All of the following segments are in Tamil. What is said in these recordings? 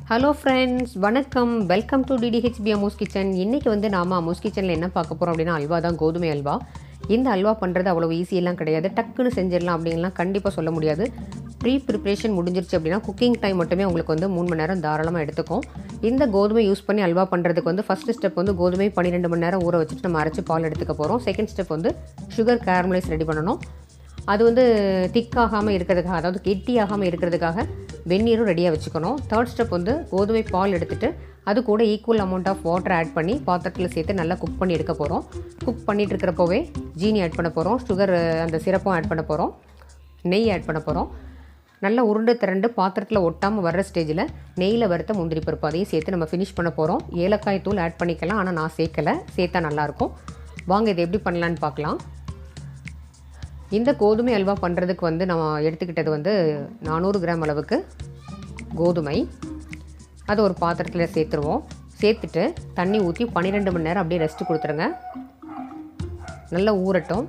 ஹலோ ஃப்ரெண்ட்ஸ் வணக்கம் வெல்கம் டு டிடிஹெச்பி அமூஸ் கிச்சன் இன்றைக்கி வந்து நாம் அமூஸ் கிச்சனில் என்ன பார்க்க போகிறோம் அப்படின்னா அல்வா தான் கோதுமை அல்வா இந்த அல்வா பண்ணுறது அவ்வளோ ஈஸியெல்லாம் கிடையாது டக்குன்னு செஞ்சிடலாம் அப்படின்லாம் கண்டிப்பாக சொல்ல முடியாது ப்ரீ ப்ரிப்ரேஷன் முடிஞ்சிருச்சு அப்படின்னா குக்கிங் டைம் மட்டுமே உங்களுக்கு வந்து மூணு மணி நேரம் தாராளமாக எடுத்துக்கும் இந்த கோதுமை யூஸ் பண்ணி அல்வா பண்ணுறதுக்கு வந்து ஃபஸ்ட்டு ஸ்டெப் வந்து கோதுமை பன்னிரெண்டு மணி நேரம் ஊற வச்சுட்டு நம்ம அரைச்சி பால் எடுத்துக்க போகிறோம் செகண்ட் ஸ்டெப் வந்து சுகர் கேரமலைஸ் ரெடி பண்ணணும் அது வந்து திக்காகாமல் இருக்கிறதுக்காக அதாவது கெட்டியாகாமல் இருக்கிறதுக்காக வெந்நீரும் ரெடியாக வச்சுக்கணும் தேர்ட் ஸ்டெப் வந்து கோதுமை பால் எடுத்துகிட்டு அது கூட equal amount of water add பண்ணி பாத்திரத்தில் சேர்த்து நல்லா குக் பண்ணி எடுக்க போகிறோம் குக் பண்ணிட்டு இருக்கிறப்போவே ஜீனி ஆட் பண்ண போகிறோம் சுகர் அந்த சிரப்பும் ஆட் பண்ண போகிறோம் நெய் ஆட் பண்ண போகிறோம் நல்லா உருண்டை திரண்டு பாத்திரத்தில் ஒட்டாமல் வர்ற ஸ்டேஜில் நெய்யில் வறுத்த முந்திரி பருப்பு அதையும் சேர்த்து நம்ம ஃபினிஷ் பண்ண போகிறோம் ஏலக்காய் தூள் ஆட் பண்ணிக்கலாம் ஆனால் நான் சேர்க்கலை சேர்த்தா நல்லாயிருக்கும் வாங்க இதை எப்படி பண்ணலான்னு பார்க்கலாம் இந்த கோதுமை அல்வா பண்ணுறதுக்கு வந்து நம்ம எடுத்துக்கிட்டது வந்து நானூறு கிராம் அளவுக்கு கோதுமை அதை ஒரு பாத்திரத்தில் சேர்த்துருவோம் சேர்த்துட்டு தண்ணி ஊற்றி பன்னிரெண்டு மணி நேரம் அப்படியே ரெஸ்ட் கொடுத்துருங்க நல்லா ஊறட்டும்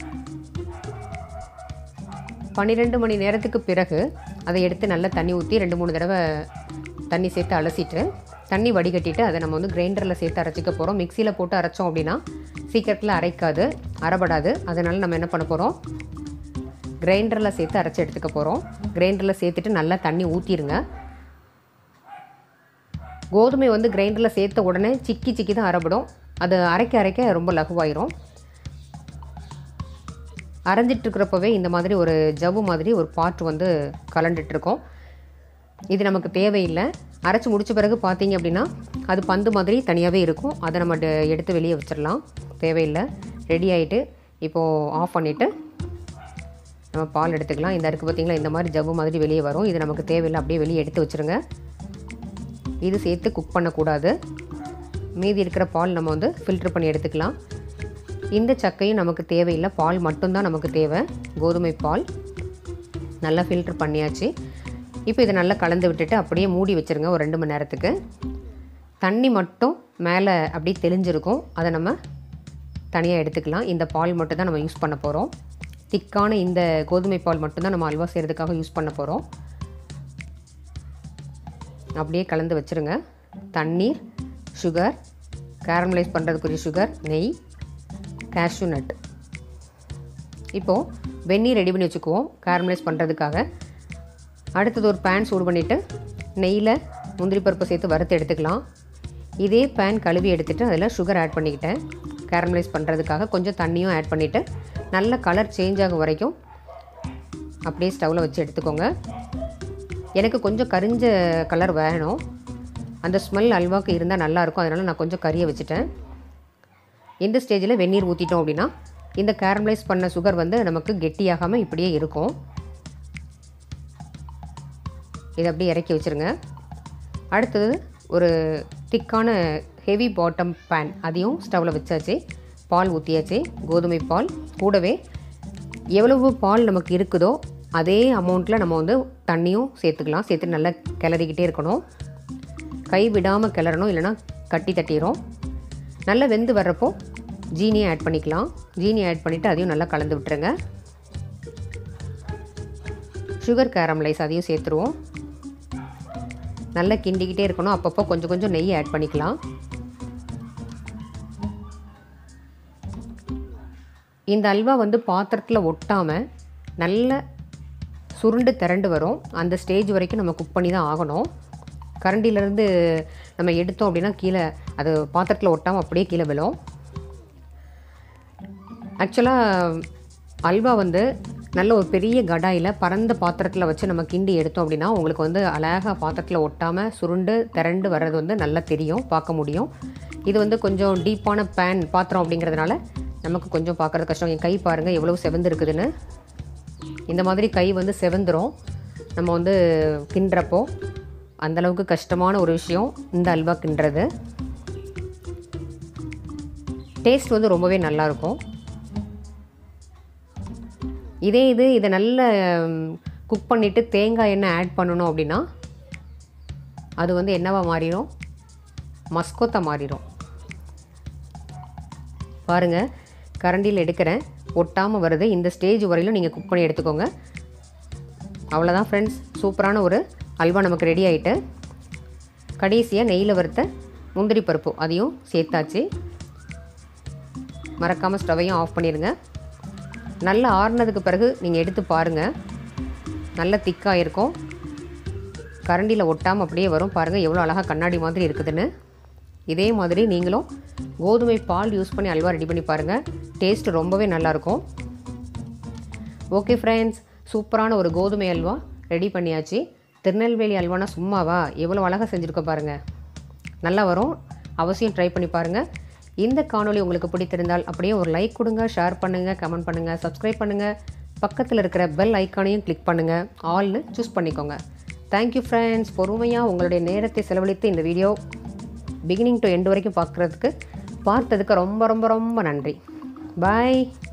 பன்னிரெண்டு மணி நேரத்துக்கு பிறகு அதை எடுத்து நல்லா தண்ணி ஊற்றி ரெண்டு மூணு தடவை தண்ணி சேர்த்து அலசிட்டு தண்ணி வடிகட்டிட்டு அதை நம்ம வந்து கிரைண்டரில் சேர்த்து அரைச்சிக்க போகிறோம் மிக்சியில் போட்டு அரைச்சோம் அப்படின்னா சீக்கிரத்தில் அரைக்காது அரைபடாது அதனால் நம்ம என்ன பண்ண போகிறோம் கிரைண்டரில் சேர்த்து அரைச்சி எடுத்துக்க போகிறோம் கிரைண்டரில் சேர்த்துட்டு நல்லா தண்ணி ஊற்றிடுங்க கோதுமை வந்து கிரைண்டரில் சேர்த்த உடனே சிக்கி சிக்கி தான் அரைப்படும் அது அரைக்க அரைக்க ரொம்ப லகுவாயிரும் அரைஞ்சிட்டு இருக்கிறப்பவே இந்த மாதிரி ஒரு ஜவ்வு மாதிரி ஒரு பாட்டு வந்து கலண்டுட்ருக்கோம் இது நமக்கு தேவையில்லை அரைச்சி முடித்த பிறகு பார்த்தீங்க அப்படின்னா அது பந்து மாதிரி தனியாகவே இருக்கும் அதை நம்ம ட- எடுத்து வெளியே வச்சிடலாம் தேவையில்லை ரெடி ஆகிட்டு இப்போது ஆஃப் பண்ணிவிட்டு நம்ம பால் எடுத்துக்கலாம் இந்த இருக்குது பார்த்தீங்களா இந்த மாதிரி ஜவ்வு மாதிரி வெளியே வரும் இது நமக்கு தேவையில்லை அப்படியே வெளியே எடுத்து வச்சுருங்க இது சேர்த்து குக் பண்ணக்கூடாது மீதி இருக்கிற பால் நம்ம வந்து ஃபில்டர் பண்ணி எடுத்துக்கலாம் இந்த சக்கையும் நமக்கு தேவையில்லை பால் மட்டும்தான் நமக்கு தேவை கோதுமை பால் நல்லா ஃபில்டர் பண்ணியாச்சு இப்போ இதை நல்லா கலந்து விட்டுட்டு அப்படியே மூடி வச்சுருங்க ஒரு ரெண்டு மணி நேரத்துக்கு தண்ணி மட்டும் மேலே அப்படியே தெளிஞ்சிருக்கும் அதை நம்ம தனியாக எடுத்துக்கலாம் இந்த பால் மட்டும் தான் நம்ம யூஸ் பண்ண போகிறோம் திக்கான இந்த கோதுமை பால் மட்டும்தான் நம்ம அல்வா செய்கிறதுக்காக யூஸ் பண்ண போகிறோம் அப்படியே கலந்து வச்சுருங்க தண்ணீர் சுகர் கேரமலைஸ் பண்ணுறதுக்குரிய சுகர் நெய் கேஷ்யூ நட் இப்போது வெந்நீர் ரெடி பண்ணி வச்சுக்குவோம் கேரமலைஸ் பண்ணுறதுக்காக அடுத்தது ஒரு பேன் சூடு பண்ணிவிட்டு நெய்யில் முந்திரி பருப்பு சேர்த்து வறுத்து எடுத்துக்கலாம் இதே பேன் கழுவி எடுத்துகிட்டு அதில் சுகர் ஆட் பண்ணிக்கிட்டேன் கேரமலைஸ் பண்ணுறதுக்காக கொஞ்சம் தண்ணியும் ஆட் பண்ணிவிட்டு நல்ல கலர் சேஞ்ச் ஆகும் வரைக்கும் அப்படியே ஸ்டவ்வில் வச்சு எடுத்துக்கோங்க எனக்கு கொஞ்சம் கரிஞ்ச கலர் வேணும் அந்த ஸ்மெல் அல்வாக்கு இருந்தால் நல்லாயிருக்கும் அதனால் நான் கொஞ்சம் கறியை வச்சுட்டேன் இந்த ஸ்டேஜில் வெந்நீர் ஊற்றிட்டோம் அப்படின்னா இந்த கேரமலைஸ் பண்ண சுகர் வந்து நமக்கு கெட்டியாகாமல் இப்படியே இருக்கும் இதை அப்படியே இறக்கி வச்சுருங்க அடுத்தது ஒரு திக்கான ஹெவி பாட்டம் பேன் அதையும் ஸ்டவ்வில் வச்சாச்சு பால் ஊற்றியாச்சு கோதுமை பால் கூடவே எவ்வளவு பால் நமக்கு இருக்குதோ அதே அமௌண்ட்டில் நம்ம வந்து தண்ணியும் சேர்த்துக்கலாம் சேர்த்து நல்லா கிளறிக்கிட்டே இருக்கணும் கை விடாமல் கிளறணும் இல்லைன்னா கட்டி தட்டிடும் நல்லா வெந்து வர்றப்போ ஜீனியை ஆட் பண்ணிக்கலாம் ஜீனி ஆட் பண்ணிவிட்டு அதையும் நல்லா கலந்து விட்டுருங்க சுகர் கேரமலைஸ் அதையும் சேர்த்துருவோம் நல்லா கிண்டிக்கிட்டே இருக்கணும் அப்பப்போ கொஞ்சம் கொஞ்சம் நெய் ஆட் பண்ணிக்கலாம் இந்த அல்வா வந்து பாத்திரத்தில் ஒட்டாமல் நல்ல சுருண்டு திரண்டு வரும் அந்த ஸ்டேஜ் வரைக்கும் நம்ம குக் பண்ணி தான் ஆகணும் கரண்டியிலேருந்து நம்ம எடுத்தோம் அப்படின்னா கீழே அது பாத்திரத்தில் ஒட்டாமல் அப்படியே கீழே விழும் ஆக்சுவலாக அல்வா வந்து நல்ல ஒரு பெரிய கடாயில் பரந்த பாத்திரத்தில் வச்சு நம்ம கிண்டி எடுத்தோம் அப்படின்னா உங்களுக்கு வந்து அழகாக பாத்திரத்தில் ஒட்டாமல் சுருண்டு திரண்டு வர்றது வந்து நல்லா தெரியும் பார்க்க முடியும் இது வந்து கொஞ்சம் டீப்பான பேன் பாத்திரம் அப்படிங்கிறதுனால நமக்கு கொஞ்சம் பார்க்குறது கஷ்டம் என் கை பாருங்கள் எவ்வளோ செவந்து இருக்குதுன்னு இந்த மாதிரி கை வந்து செவந்துரும் நம்ம வந்து கிண்டுறப்போ அந்தளவுக்கு கஷ்டமான ஒரு விஷயம் இந்த அல்வா கிண்டுறது டேஸ்ட் வந்து ரொம்பவே நல்லாயிருக்கும் இதே இது இதை நல்ல குக் பண்ணிவிட்டு தேங்காய் எண்ணெய் ஆட் பண்ணணும் அப்படின்னா அது வந்து என்னவா மாறிடும் மஸ்கோத்தா மாறிடும் பாருங்கள் கரண்டியில் எடுக்கிறேன் ஒட்டாமல் வருது இந்த ஸ்டேஜ் வரையிலும் நீங்கள் குக் பண்ணி எடுத்துக்கோங்க அவ்வளோதான் ஃப்ரெண்ட்ஸ் சூப்பரான ஒரு அல்வா நமக்கு ரெடி ஆகிட்டு கடைசியாக நெய்யில் வறுத்த முந்திரி பருப்பு அதையும் சேர்த்தாச்சு மறக்காமல் ஸ்டவையும் ஆஃப் பண்ணிடுங்க நல்லா ஆறுனதுக்கு பிறகு நீங்கள் எடுத்து பாருங்கள் நல்ல திக்காக இருக்கும் கரண்டியில் ஒட்டாமல் அப்படியே வரும் பாருங்கள் எவ்வளோ அழகாக கண்ணாடி மாதிரி இருக்குதுன்னு இதே மாதிரி நீங்களும் கோதுமை பால் யூஸ் பண்ணி அல்வா ரெடி பண்ணி பாருங்கள் டேஸ்ட் ரொம்பவே நல்லாயிருக்கும் ஓகே ஃப்ரெண்ட்ஸ் சூப்பரான ஒரு கோதுமை அல்வா ரெடி பண்ணியாச்சு திருநெல்வேலி அல்வானா சும்மாவா எவ்வளோ அழகாக செஞ்சுருக்க பாருங்கள் நல்லா வரும் அவசியம் ட்ரை பண்ணி பாருங்கள் இந்த காணொளி உங்களுக்கு பிடித்திருந்தால் அப்படியே ஒரு லைக் கொடுங்க ஷேர் பண்ணுங்கள் கமெண்ட் பண்ணுங்கள் சப்ஸ்கிரைப் பண்ணுங்கள் பக்கத்தில் இருக்கிற பெல் ஐக்கானையும் கிளிக் பண்ணுங்கள் ஆல்னு சூஸ் பண்ணிக்கோங்க தேங்க்யூ ஃப்ரெண்ட்ஸ் பொறுமையாக உங்களுடைய நேரத்தை செலவழித்து இந்த வீடியோ பிகினிங் டு எண்ட் வரைக்கும் பார்க்குறதுக்கு பார்த்ததுக்கு ரொம்ப ரொம்ப ரொம்ப நன்றி பாய்